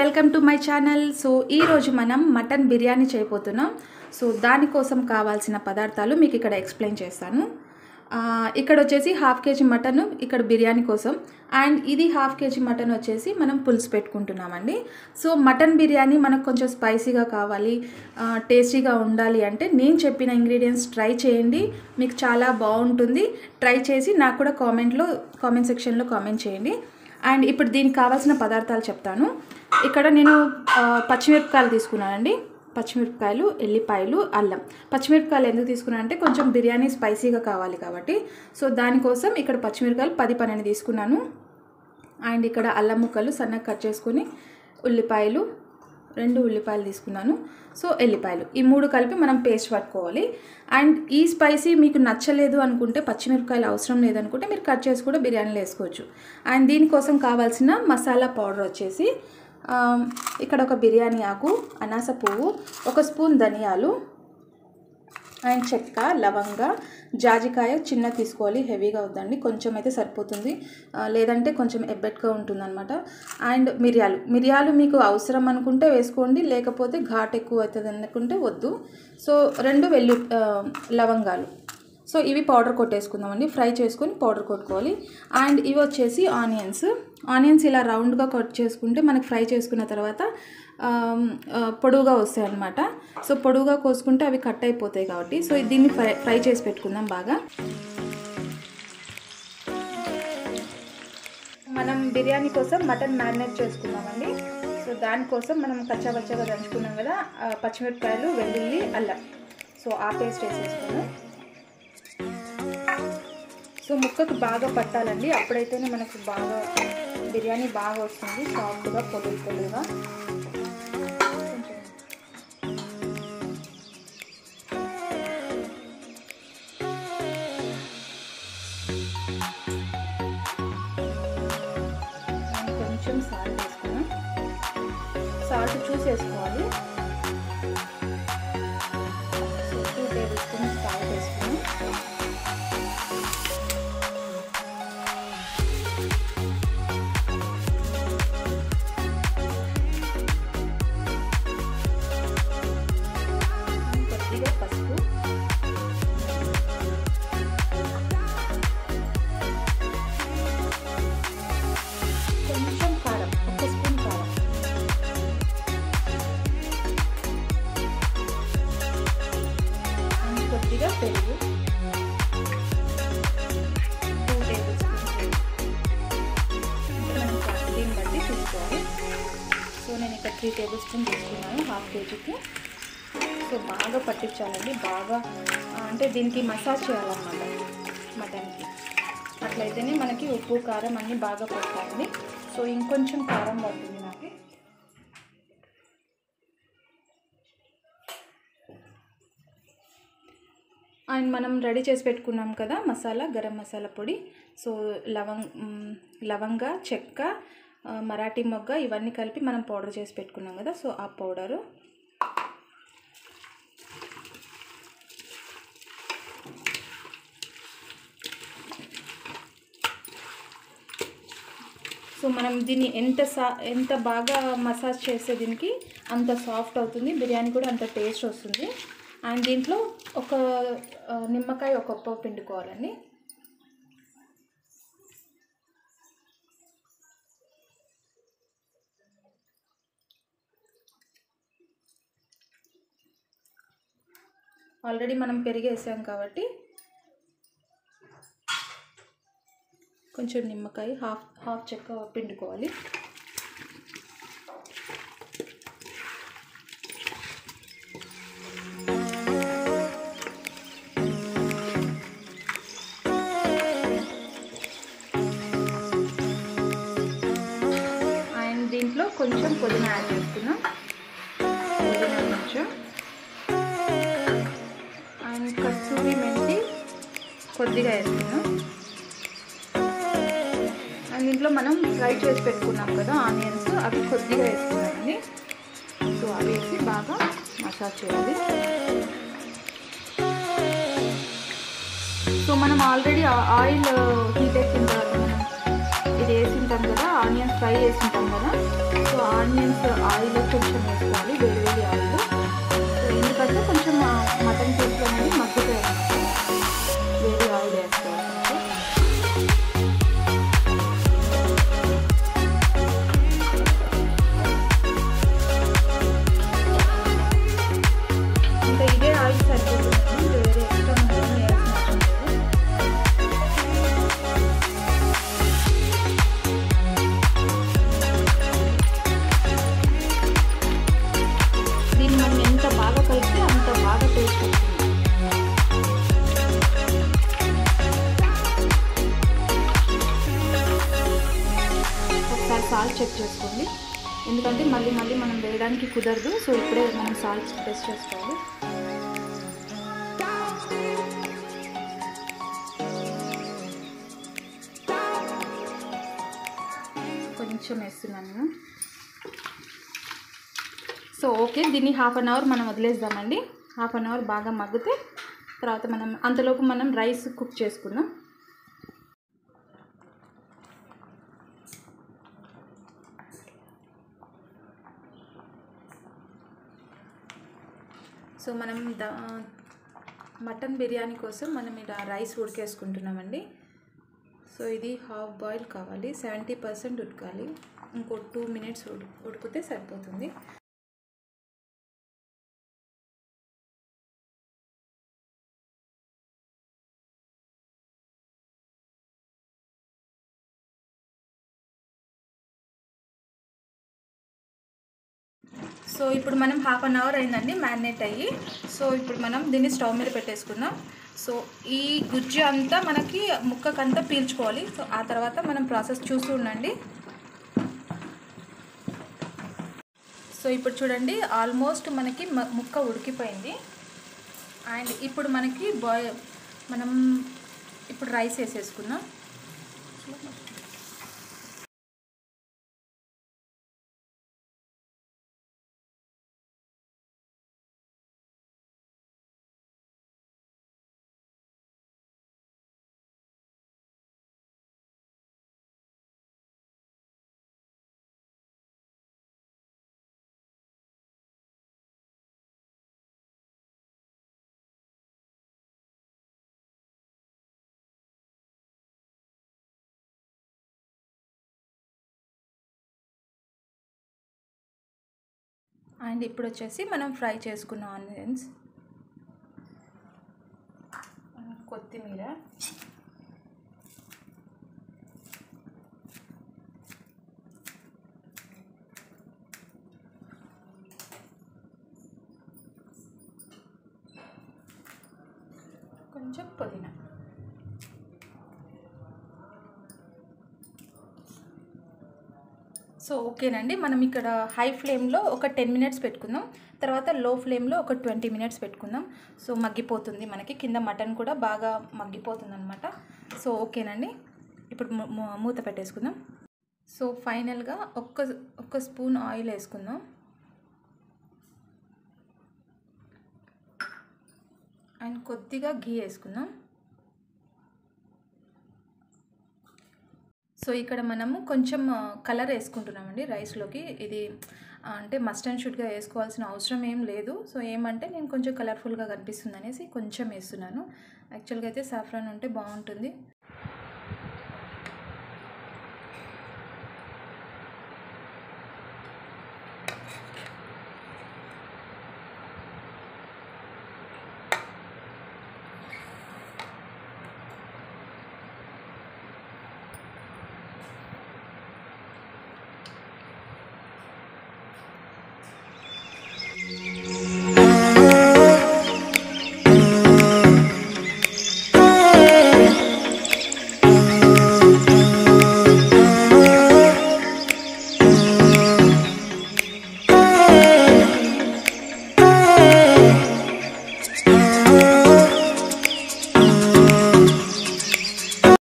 Welcome to my channel so ఈరోజు మనం mutton biryani చేయబోతున్నాం సో దానికోసం కావాల్సిన పదార్థాలు మీకు ఇక్కడ ఎక్స్ప్లెయిన్ చేస్తాను ఆ, ఇక్కడ వచ్చేసి హాఫ్ కేజీ మటన్ ఇక్కడ బిర్యానీ కోసం అండ్ ఇది హాఫ్ కేజీ మటన్ వచ్చేసి మనం పులుసు పెట్టుకుంటున్నామండి సో మటన్ బిర్యానీ మనకు కొంచెం స్పైసీగా కావాలి ఆ, టేస్టీగా ఉండాలి అంటే నేను చెప్పిన ఇంగ్రీడియంట్స్ ట్రై చేయండి మీకు చాలా బాగుంటుంది ట్రై చేసి నాకు కూడా కామెంట్లో కామెంట్ సెక్షన్లో కామెంట్ చేయండి అండ్ ఇప్పుడు దీనికి కావాల్సిన పదార్థాలు చెప్తాను ఇక్కడ నేను ఆ, పచ్చిమిరపకాయలు తీసుకున్నానండి పచ్చిమిరపకాయలు ఎల్లిపాయలు అల్లం పచ్చిమిరపకాయలు ఎందుకు తీసుకున్నాను అంటే కొంచెం బిర్యానీ స్పైసీగా కావాలి కాబట్టి సో దానికోసం ఇక్కడ పచ్చిమిరపకాయలు పది పన్నెండు తీసుకున్నాను అండ్ ఇక్కడ అల్లం ముక్కలు సన్నగా కట్ చేసుకొని ఉల్లిపాయలు రెండు ఉల్లిపాయలు తీసుకున్నాను సో ఎల్లిపాయలు ఈ మూడు కలిపి మనం పేస్ట్ పట్టుకోవాలి అండ్ ఈ స్పైసీ మీకు నచ్చలేదు అనుకుంటే పచ్చిమిరపకాయలు అవసరం లేదనుకుంటే మీరు కట్ చేసి కూడా బిర్యానీలో వేసుకోవచ్చు అండ్ దీనికోసం కావాల్సిన మసాలా పౌడర్ వచ్చేసి ఆ, ఇక్కడ ఒక బిర్యానీ ఆకు అనాస పువ్వు ఒక స్పూన్ ధనియాలు అండ్ చెక్క లవంగ జాజికాయ చిన్న తీసుకోవాలి హెవీగా వద్దండి కొంచెం అయితే సరిపోతుంది ఆ, లేదంటే కొంచెం ఎబ్బెట్గా ఉంటుందన్నమాట అండ్ మిరియాలు మిరియాలు మీకు అవసరం అనుకుంటే వేసుకోండి లేకపోతే ఘాట్ ఎక్కువ అవుతుంది అనుకుంటే వద్దు సో రెండు వెల్లు ఆ, లవంగాలు సో ఇవి పౌడర్ కొట్టేసుకుందామండి ఫ్రై చేసుకొని పౌడర్ కొట్టుకోవాలి అండ్ ఇవి వచ్చేసి ఆనియన్స్ ఆనియన్స్ ఇలా రౌండ్గా కట్ చేసుకుంటే మనకి ఫ్రై చేసుకున్న తర్వాత ఆమ్, ఆ, పొడవుగా వస్తాయి అన్నమాట సో పొడవుగా కోసుకుంటే అవి కట్ అయిపోతాయి కాబట్టి సో దీన్ని ఫ్రై ఫ్రై చేసి పెట్టుకుందాం బాగా మనం బిర్యానీ కోసం మటన్ మ్యారినేట్ చేసుకున్నామండి సో దానికోసం మనం కచ్చాపచ్చగా దంచుకున్నాం కదా ఆ, పచ్చిమిరపకాయలు వెల్లుల్లి అల్లం సో ఆ పేస్ట్ వేసేసుకున్నాం సో ముక్కకు బాగా పట్టాలండి అప్పుడైతేనే మనకు బాగా బిర్యానీ బాగా వస్తుంది సాఫ్ట్గా పొడుగు పొడుగుగా కొంచెం సాల్ట్ వేసుకున్నాం సాల్ట్ చూసి వేసుకోవాలి so two tablespoon salt వేసుకున్నాం కొద్దిగా పసుపు కొంచెం కారం ఒక స్పూన్ కారం అండ్ కొద్దిగా పెరుగు టూ టేబుల్ స్పూన్స్ మనం క్వాంటిటీని బట్టి తీసుకోవాలి సో నేను ఇక్కడ త్రీ టేబుల్ స్పూన్ తీసుకున్నాను హాఫ్ కేజీకి సో బాగా పట్టించాలండి బాగా ఆ, అంటే దీనికి మసాజ్ చేయాలన్నమాట మటన్కి అట్లయితేనే మనకి ఉప్పు కారం అన్నీ బాగా పడతాయండి సో ఇంకొంచెం కారం పడుతుంది నాకు అండ్ మనం రెడీ చేసి పెట్టుకున్నాం కదా మసాలా గరం మసాలా పొడి సో లవంగ్ మ్, లవంగ చెక్క ఆ, మరాఠీ మొగ్గ ఇవన్నీ కలిపి మనం పౌడర్ చేసి పెట్టుకున్నాం కదా సో ఆ పౌడరు సో మనం దీన్ని ఎంత సా ఎంత బాగా మసాజ్ చేస్తే దీనికి అంత సాఫ్ట్ అవుతుంది బిర్యానీ కూడా అంత టేస్ట్ వస్తుంది అండ్ దీంట్లో ఒక ఆ, నిమ్మకాయ ఒక కప్పు పిండుకోవాలండి ఆల్రెడీ మనం పెరిగేసాం కాబట్టి కొంచెం నిమ్మకాయ హాఫ్ హాఫ్ చెక్క పిండుకోవాలి అండ్ దీంట్లో కొంచెం పుదీనా యాడ్ చేసుకున్నాం పుదీనా కొంచెం అండ్ కస్తూరి మెంతి కొద్దిగా వేసుకున్నాం అండ్ దీంట్లో మనం ఫ్రై చేసి పెట్టుకున్నాం కదా ఆనియన్స్ అవి కొద్దిగా వేసుకున్నామండి సో అవి వేసి బాగా మసాజ్ చేయాలి సో మనం ఆల్రెడీ ఆయిల్ హీట్ ఎక్కిన తర్వాత మనం ఇది వేసింటాం కదా ఆనియన్స్ ఫ్రై చేసింటాం కదా సో ఆనియన్స్ ఆయిల్ కొంచెం వేసుకోవాలి వేడి వేడి ఆయిల్ సో ఎందుకంటే కొంచెం ఆ మటన్ పీస్లు అనేది మగ్గుతాయి అన్నమాట వేడి ఆయిల్ వేసుకోవాలి కొంచెం. ఇంకా ఇదే ఆయిల్ సరిపోతుంది వేరే ఎక్స్ట్రా మనం ఏం వేయాల్సిన అవసరం లేదు దీన్ని మనం ఎంత బాగా కలిపితే అంత బాగా టేస్ట్ వస్తుంది ఒకసారి సాల్ట్ చెక్ చేసుకోండి ఎందుకంటే మళ్ళీ మళ్ళీ మనం వేయడానికి కుదరదు సో ఇప్పుడే మనం సాల్ట్ టెస్ట్ చేసుకోవాలి కొంచెం వేస్తున్నాను సో ఓకే దీన్ని హాఫ్ అన్ అవర్ మనం వదిలేద్దామండి హాఫ్ అన్ అవర్ బాగా మగ్గితే తర్వాత మనం అంతలోపు మనం రైస్ కుక్ చేసుకుందాం సో మనం ద మటన్ బిర్యానీ కోసం మనం ఇలా రైస్ ఉడికేసుకుంటున్నామండి సో ఇది హాఫ్ బాయిల్ కావాలి సెవెంటీ పర్సెంట్ ఉడకాలి ఇంకో టూ మినిట్స్ ఉడు ఉడికితే సరిపోతుంది సో ఇప్పుడు మనం హాఫ్ అన్ అవర్ అయిందండి మ్యారినేట్ అయ్యి సో ఇప్పుడు మనం దీన్ని స్టవ్ మీద పెట్టేసుకుందాం సో ఈ గుజ్జు అంతా మనకి ముక్కకంతా పీల్చుకోవాలి సో ఆ తర్వాత మనం ప్రాసెస్ చూస్తూ ఉండండి సో ఇప్పుడు చూడండి ఆల్మోస్ట్ మనకి మ- ముక్క ఉడికిపోయింది అండ్ ఇప్పుడు మనకి బాయ్ మనం ఇప్పుడు రైస్ వేసేసుకుందాం అండ్ ఇప్పుడు వచ్చేసి మనం ఫ్రై చేసుకున్న ఆనియన్స్ కొత్తిమీర కొంచెం పుదీనా సో ఓకేనండి మనం ఇక్కడ హై ఫ్లేమ్లో ఒక టెన్ మినిట్స్ పెట్టుకుందాం తర్వాత లో ఫ్లేమ్లో ఒక ట్వంటీ మినిట్స్ పెట్టుకుందాం సో మగ్గిపోతుంది మనకి కింద మటన్ కూడా బాగా మగ్గిపోతుంది అనమాట సో ఓకేనండి ఇప్పుడు ము- ము- మూత పెట్టేసుకుందాం సో ఫైనల్గా ఒక్క ఒక్క స్పూన్ ఆయిల్ వేసుకుందాం అండ్ కొద్దిగా గీ వేసుకుందాం సో ఇక్కడ మనము కొంచెం కలర్ వేసుకుంటున్నామండి రైస్లోకి ఇది ఆ, అంటే మస్ట్ అండ్ షుడ్గా వేసుకోవాల్సిన అవసరం ఏం లేదు సో ఏమంటే నేను కొంచెం కలర్ఫుల్గా కనిపిస్తుంది అనేసి కొంచెం వేస్తున్నాను యాక్చువల్గా అయితే సాఫ్రాన్ ఉంటే బాగుంటుంది